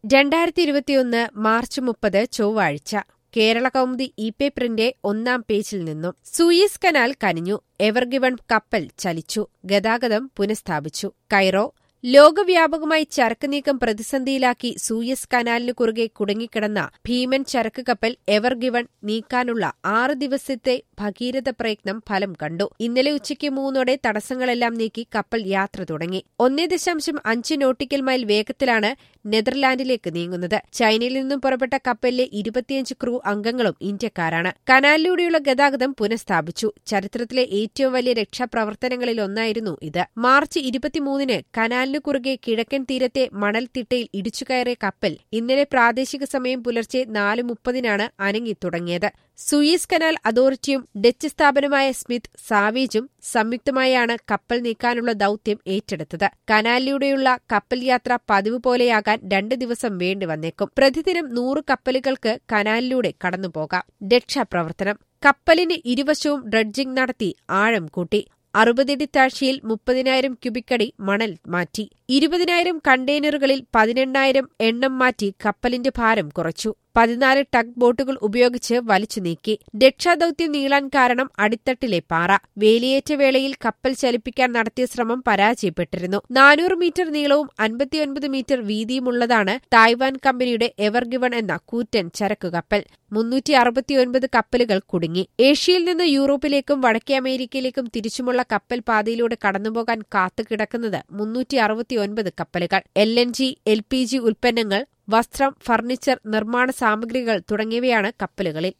രണ്ടായിരത്തി ഇരുപത്തിയൊന്ന് മാർച്ച് മുപ്പത് ചൊവ്വാഴ്ച കേരള കൗമുദി ഇ പേപ്പറിന്റെ ഒന്നാം പേജിൽ നിന്നും സൂയിസ് കനാൽ കനിഞ്ഞു എവർഗിവൺ കപ്പൽ ചലിച്ചു ഗതാഗതം പുനഃസ്ഥാപിച്ചു കൈറോ ലോകവ്യാപകമായി ചരക്ക് നീക്കം പ്രതിസന്ധിയിലാക്കി സൂയസ് കനാലിനു കുറുകെ കുടുങ്ങിക്കിടന്ന ഭീമൻ ചരക്ക് കപ്പൽ എവർ ഗിവൺ നീക്കാനുള്ള ആറ് ദിവസത്തെ ഭഗീരഥ പ്രയത്നം ഫലം കണ്ടു ഇന്നലെ ഉച്ചയ്ക്ക് മൂന്നോടെ തടസ്സങ്ങളെല്ലാം നീക്കി കപ്പൽ യാത്ര തുടങ്ങി ഒന്നേ ദശാംശം അഞ്ച് നോട്ടിക്കൽ മൈൽ വേഗത്തിലാണ് നെതർലാൻഡിലേക്ക് നീങ്ങുന്നത് ചൈനയിൽ നിന്നും പുറപ്പെട്ട കപ്പലിലെ ഇരുപത്തിയഞ്ച് ക്രൂ അംഗങ്ങളും ഇന്ത്യക്കാരാണ് കനാലിലൂടെയുള്ള ഗതാഗതം പുനഃസ്ഥാപിച്ചു ചരിത്രത്തിലെ ഏറ്റവും വലിയ രക്ഷാപ്രവർത്തനങ്ങളിലൊന്നായിരുന്നു ഇത് മാർച്ച് ഇരുപത്തിമൂന്നിന് കനാൽ കനാലിനു കുറുകെ കിഴക്കൻ തീരത്തെ മണൽത്തിട്ടയിൽ ഇടിച്ചുകയറിയ കപ്പൽ ഇന്നലെ പ്രാദേശിക സമയം പുലർച്ചെ നാല് മുപ്പതിനാണ് അനങ്ങിത്തുടങ്ങിയത് സൂയിസ് കനാൽ അതോറിറ്റിയും ഡച്ച് സ്ഥാപനമായ സ്മിത്ത് സാവേജും സംയുക്തമായാണ് കപ്പൽ നീക്കാനുള്ള ദൌത്യം ഏറ്റെടുത്തത് കനാലിലൂടെയുള്ള കപ്പൽ യാത്ര പതിവ് പോലെയാകാൻ രണ്ട് ദിവസം വേണ്ടി വന്നേക്കും പ്രതിദിനം നൂറ് കപ്പലുകൾക്ക് കനാലിലൂടെ കടന്നുപോകാം രക്ഷാപ്രവർത്തനം കപ്പലിന് ഇരുവശവും ഡ്രഡ്ജിംഗ് നടത്തി ആഴം കൂട്ടി അറുപതടി താഴ്ചയിൽ മുപ്പതിനായിരം ക്യൂബിക്കടി മണൽ മാറ്റി ഇരുപതിനായിരം കണ്ടെയ്നറുകളിൽ പതിനെണ്ണായിരം എണ്ണം മാറ്റി കപ്പലിന്റെ ഭാരം കുറച്ചു പതിനാല് ടഗ് ബോട്ടുകൾ ഉപയോഗിച്ച് വലിച്ചു നീക്കി രക്ഷാദൌത്യം നീളാൻ കാരണം അടിത്തട്ടിലെ പാറ വേലിയേറ്റ വേളയിൽ കപ്പൽ ചലിപ്പിക്കാൻ നടത്തിയ ശ്രമം പരാജയപ്പെട്ടിരുന്നു നാനൂറ് മീറ്റർ നീളവും അൻപത്തിയൊൻപത് മീറ്റർ വീതിയുമുള്ളതാണ് തായ്വാൻ കമ്പനിയുടെ എവർഗിവൺ എന്ന കൂറ്റൻ ചരക്കു കപ്പൽ മുന്നൂറ്റി അറുപത്തിയൊൻപത് കപ്പലുകൾ കുടുങ്ങി ഏഷ്യയിൽ നിന്ന് യൂറോപ്പിലേക്കും വടക്കേ അമേരിക്കയിലേക്കും തിരിച്ചുമുള്ള കപ്പൽ പാതയിലൂടെ കടന്നുപോകാൻ കാത്തുകിടക്കുന്നത് മുന്നൂറ്റി അറുപത്തിയൊൻപത് കപ്പലുകൾ L N G L P G ഉൽപ്പന്നങ്ങൾ വസ്ത്രം ഫർണിച്ചർ നിർമ്മാണ സാമഗ്രികൾ തുടങ്ങിയവയാണ് കപ്പലുകളിൽ